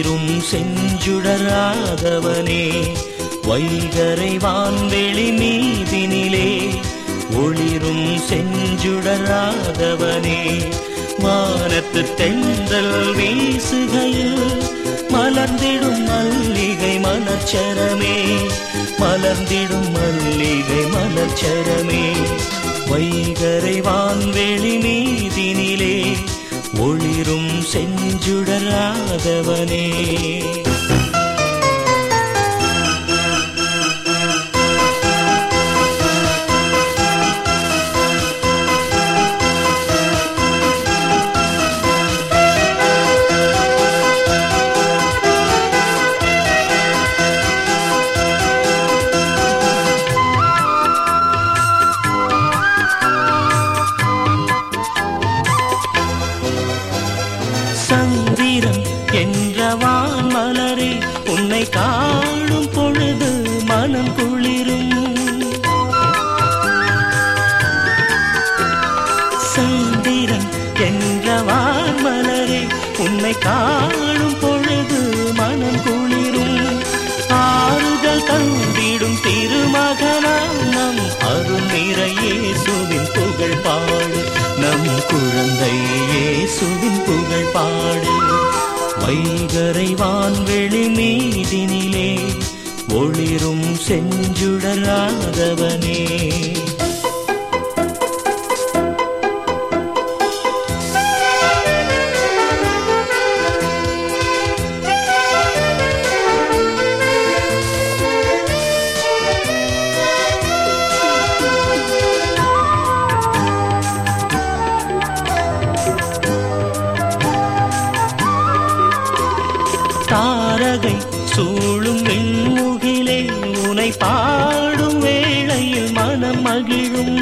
ஒளிரும் செஞ்சுடராதவனே வைகரை வான்வெளி மீதினிலே ஒளிரும் செஞ்சுடராதவனே வானத்து தென்றல் வீசுகையில் மலர்ந்திடும் மல்லிகை மலர்ச்சரமே மலர்ந்திடும் மல்லிகை மலர்ச்சரமே வைகரை வான்வெளி மீதினிலே ஒளிரும் செஞ்சுடராதவனே சந்திரன் என்ற வான்மலரே உன்னை காணும் பொழுது மனம் குளிரும் சந்திரன் என்ற வான்மலரே உன்னை காணும் பொழுது மனம் குளிரும் ஆறுதல் தந்திடும் திருமகனாம் நம் அருள்நிற இயேசுவின் புகழ் பாடு நம் குழந்தை இயேசுவின் புகழ் பாடு வைகரை வான்வெளி மீதினிலே ஒளிரும் செஞ்சுடராதவனே தாரகை சூழும் வெண்முகிலே உனை பாடும் வேளையில் மனம் மகிழும்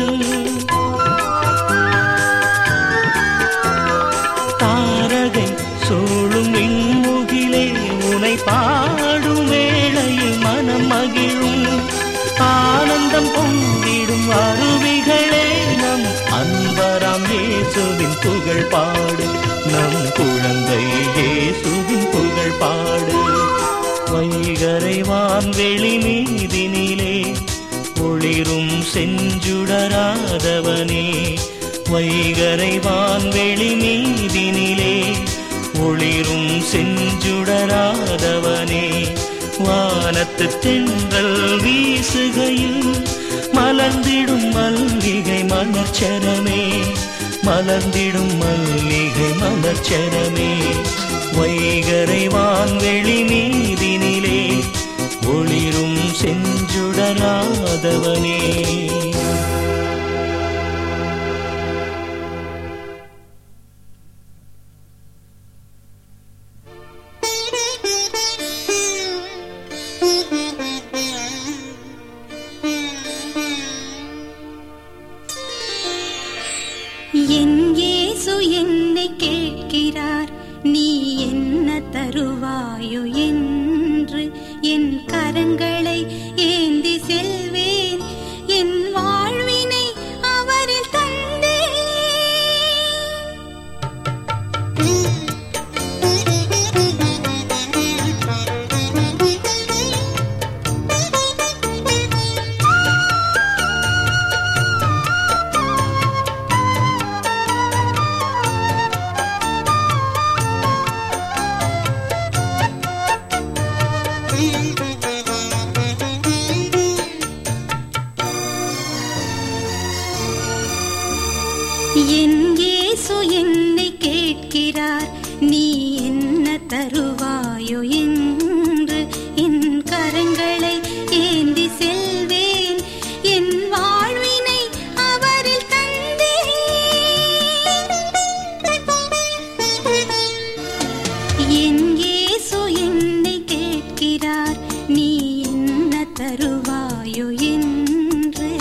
தாரகை சூழும் வெண்முகிலே உனை பாடும் வேளையில் மனம் மகிழும் ஆனந்தம் பொங்கிடும் அருவிகளே நம் அன்பராம் இயேசுவின் புகழ் பாடு நம் குழந்தை இயேசுவின் புகழ் பாடு வைகரை வான்வெளி மீதினிலே ஒளிரும் செஞ்சுடராதவனே வைகரை வான்வெளி மீதினிலே ஒளிரும் செஞ்சுடராதவனே வானத்து தென்றல் வீசுகையில் மலர்ந்திடும் மல்லிகை மலர்ச்சரமே மலர்ந்திடும் மல்லிகை மலர்ச்சரமே வைகரை வான்வெளி மீதினிலே ஒளிரும் செஞ்சுடராதவனே என் இயேசு என்னை கேட்கிறார் நீ என்ன தருவாயோ என்று என் கரங்களை ஏந்தி செல்வேன் என் வாழ்வினை அவரில் தந்தேன் என் இயேசு என்னை கேட்கிறார் நீ என்ன தருவாயோ என்று என் கரங்களை ஏந்தி செல்வேன் என் வாழ்வினை அவரில் தந்தேன் என் இயேசு என்னை கேட்கிறார் நீ என்ன தருவாயோ என்று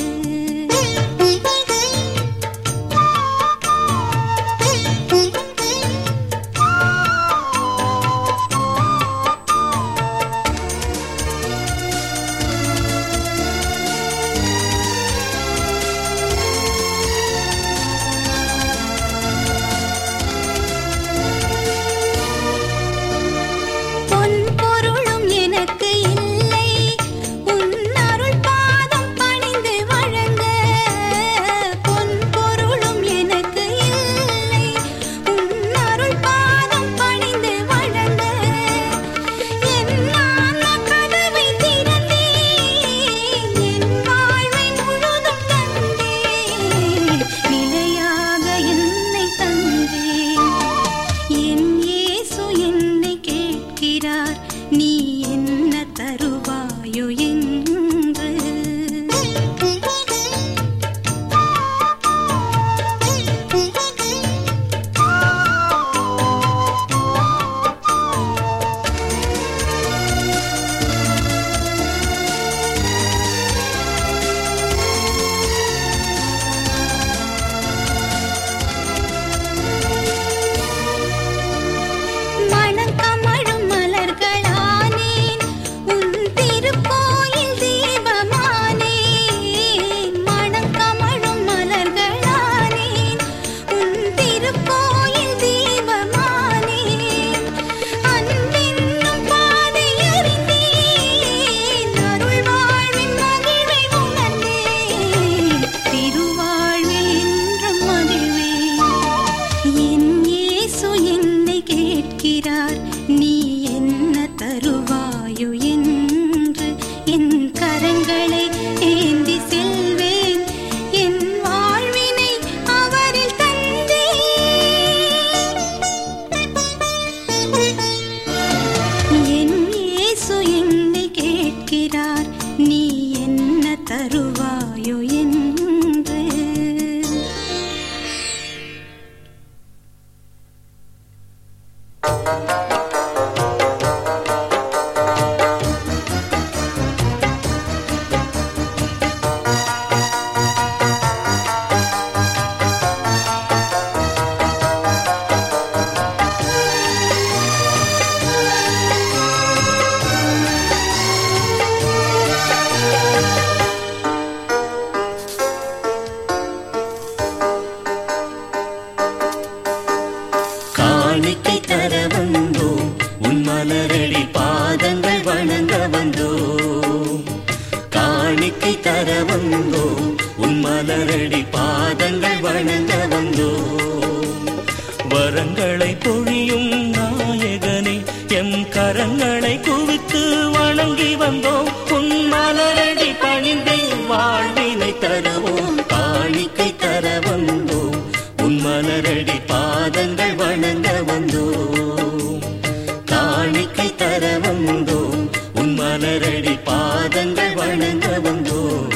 மலரடி பாதங்கள் வணங்க வந்தோம் காணிக்கை தர வந்தோம் உன் மலரடி பாதங்கள் வணங்க வந்தோம் வரங்களை பொழியும் நாயகனே எம் கரங்களை குவித்து வணங்கி வந்தோம் உன் மலரடி பணிந்தே வாழ்வினை தருவோம் காணிக்கை தர வந்தோம் உன் மலரடி பாதங்கள் வணங்க வந்தோம் காணிக்கை தர வந்தோம் உன் மலரடி பாதங்கள் வணங்க வந்தோம்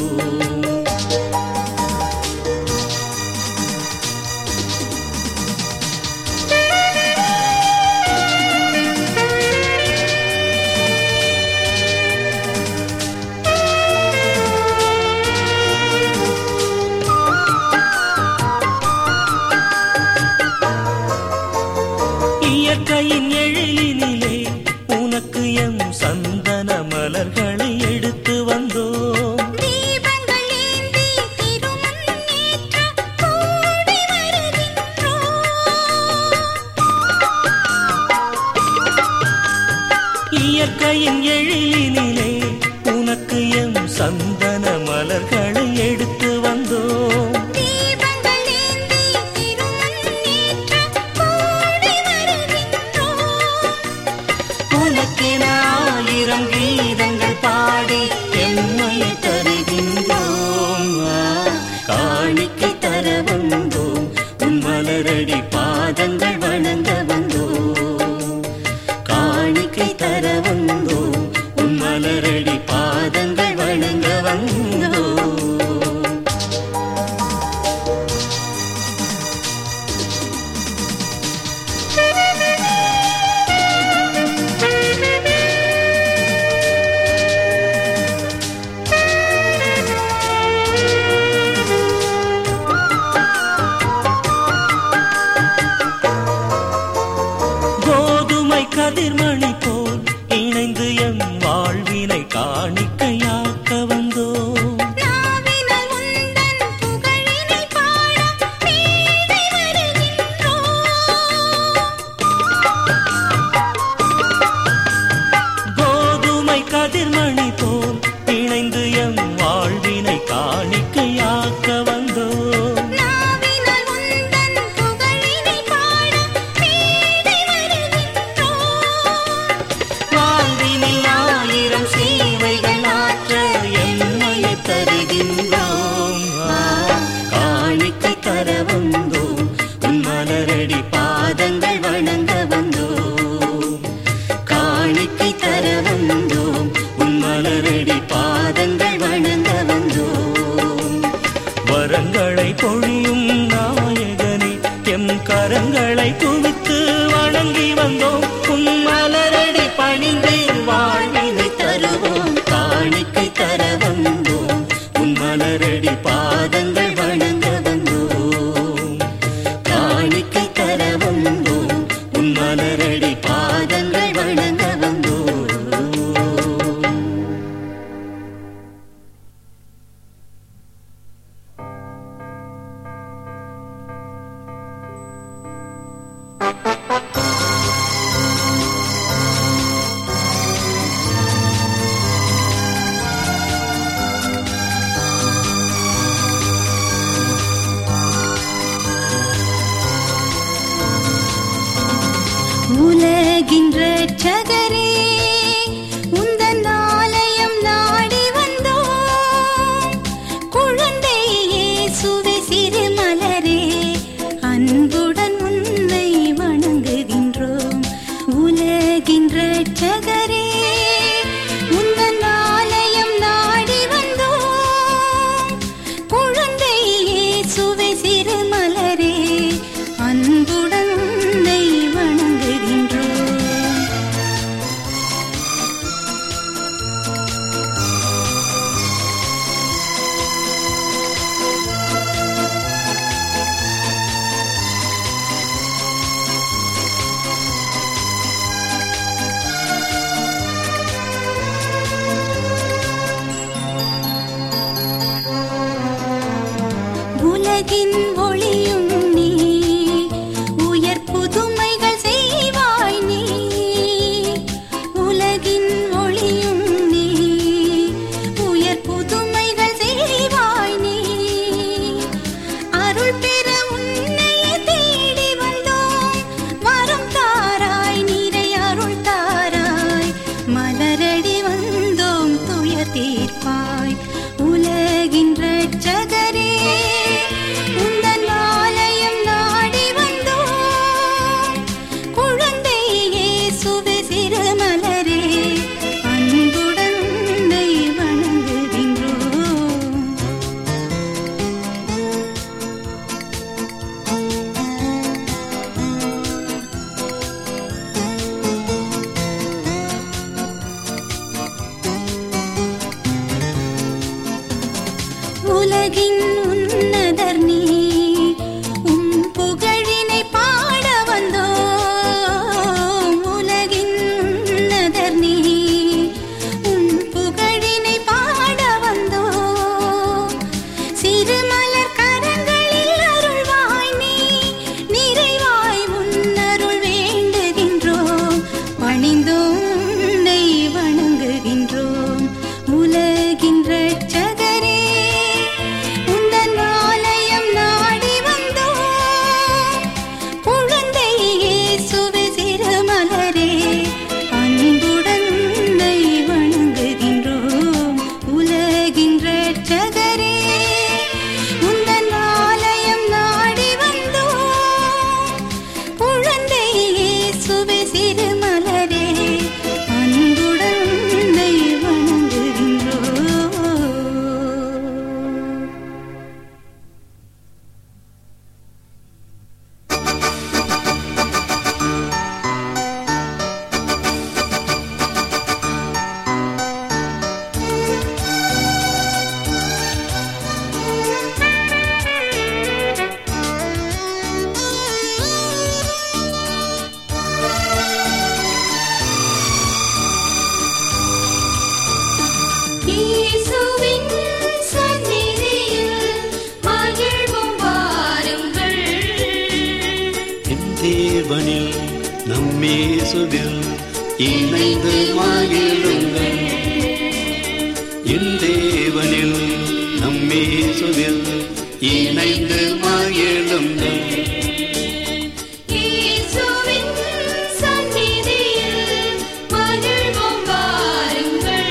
இயற்கையின் எழிலினிலே உனக்கு எம் சந்தன மலர்களை எடுத்து வந்தோம் தீபங்கள் ஏந்தி திருமுன்னேற்ற கூடி வருகின்றோம் இயற்கையின் எழிலினிலே உனக்கு எம் சந்தன மலர்களை எடுத்து வந்தோம் தீபங்கள் ஏந்தி திருமுன்னேற்ற கூடி வருகின்றோம் உனக்கென ஆயிரம் கீதங்கள் பாடி எம்மையை தருகின்றோம் ஆ, காணிக்கை தர வந்தோம் உன் மலரடி பாதங்கள் வணங்க வந்தோம் காணிக்கை தர வந்தோம் உன் மலரடி பாதங்கள் வணங்க வந்தோம் கோதுமை கதிர்மணி போல் இணைந்து எம் வாழ்வினை காணிக்கையாக்க வந்தோம் நாவினால் உந்தன் புகழினை பாட மேடை வருகின்றோம் கோதுமை கதிர்மணி போல் இணைந்து எம் வாழ்வினை காணிக்கையாக்க வந்தோம் நாவினால் உந்தன் புகழினை பாட மேடை வருகின்றோம் வாழ்வினில் ஆயிரம் சேவைகள் ஆற்ற எம்மையை தருகின்றோம் ஆ, காணிக்கை தர வந்தோம் உன் மலரடி பாதங்கள் வணங்க வந்தோம் காணிக்கை தர வந்தோம் உன் மலரடி பாதங்கள் வணங்க வந்தோம் வரங்களை பொழியும் நாயகனே எம் கரங்களை குவித்து வணங்கி வந்தோம் உன் மலரடி பணிந்து வாழ்வினை தருவோம் காணிக்கை தர வந்தோம் உன் மலரடி பாதங்கள் வணங்க வந்தோம் காணிக்கை தர வந்தோம் உன் மலரடி பாதங்கள் வணங்க வந்தோம் உலகின் ரட்சகரே உந்தன் ஆலயம் நாடி வந்தோம் குழந்தை இயேசுவே சிறு மலரே அன்புடன் உன்னை வணங்குகின்றோம் உலகின் ரட்சகரே உந்தன் ஆலயம் நாடி வந்தோம் குழந்தை இயேசுவே சிறு மலரே அன்புடன் உன்னை வணங்குகின்றோம் இயேசுவில் இணைந்து மகிழுங்கள் என் தேவனில் நம் இயேசுவில் இணைந்து மகிழுங்கள் இயேசுவின் சந்நிதியில் மகிழ்வோம் வாருங்கள்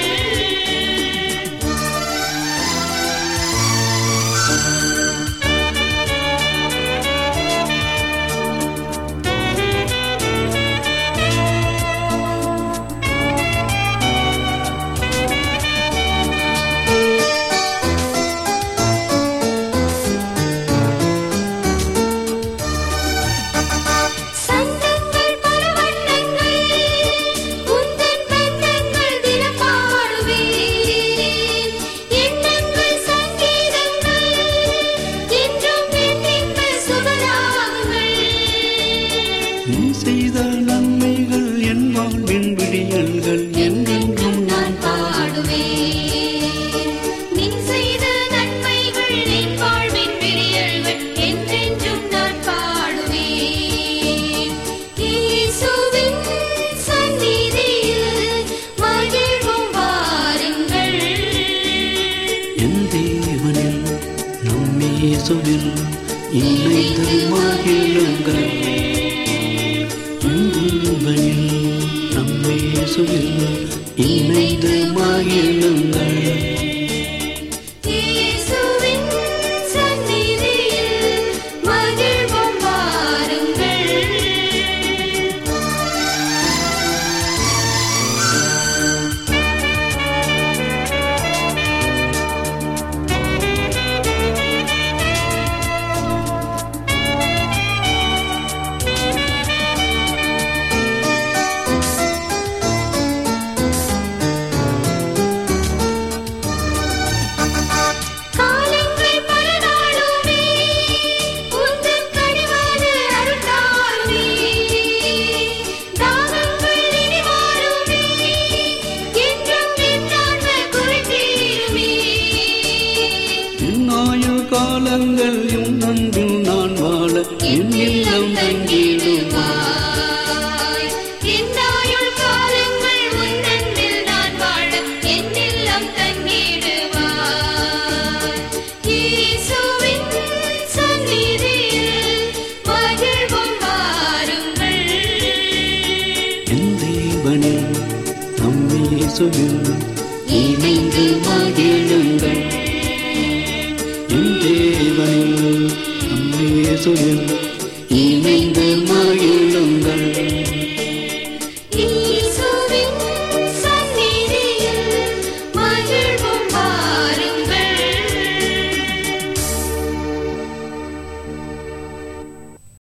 சந்தங்கள் பல வண்ணங்கள் உந்தன் பந்தங்கள் தினம் பாடுவேன் எண்ணங்கள் சங்கீதங்கள் என்றும் எண்ணின்ப சுபராகங்கள் நீ செய்த நன்மைகள் என் வாழ்வின் விடியல்கள் என்றென்றும் நான் பாடுவேன் நீ செய்த நன்மைகள் என் வாழ்வின் விடியல்கள் என்றென்றும் நான் பாடுவேன் இயேசுவின் சந்நிதியில் மகிழ்வோம் வாருங்கள் என் தேவனில் நம் இயேசுவில் இணைந்து மகிழுங்கள் என் தேவனில் நம் இயேசுவில் இணைந்து மகிழுங்கள் இயேசுவின் சந்நிதியில் மகிழ்வோம் வாருங்கள் காலங்கள் பல நாளுமே உந்தன் கனிவான அருள்தாருமே தாகங்கள் இனி மாறுமே என்றும் என் ஆன்ம குறைதீருமே என் ஆயுள் காலங்கள் உன் அன்பில் நான் வாழ என் இல்லம் தங்கிடுவார் தங்கிடுவாய் என் ஆயுள் காலங்கள் உன் அன்பில் நான் வாழ என் இல்லம் தங்கிடுவாய் இயேசுவின் சந்நிதியில் மகிழ்வோம் வாருங்கள் என் தேவனில் நம் இயேசுவில் இணைந்து மகிழுங்கள் என் தேவனில் நம் இயேசுவில் இணைந்து மகிழுங்கள்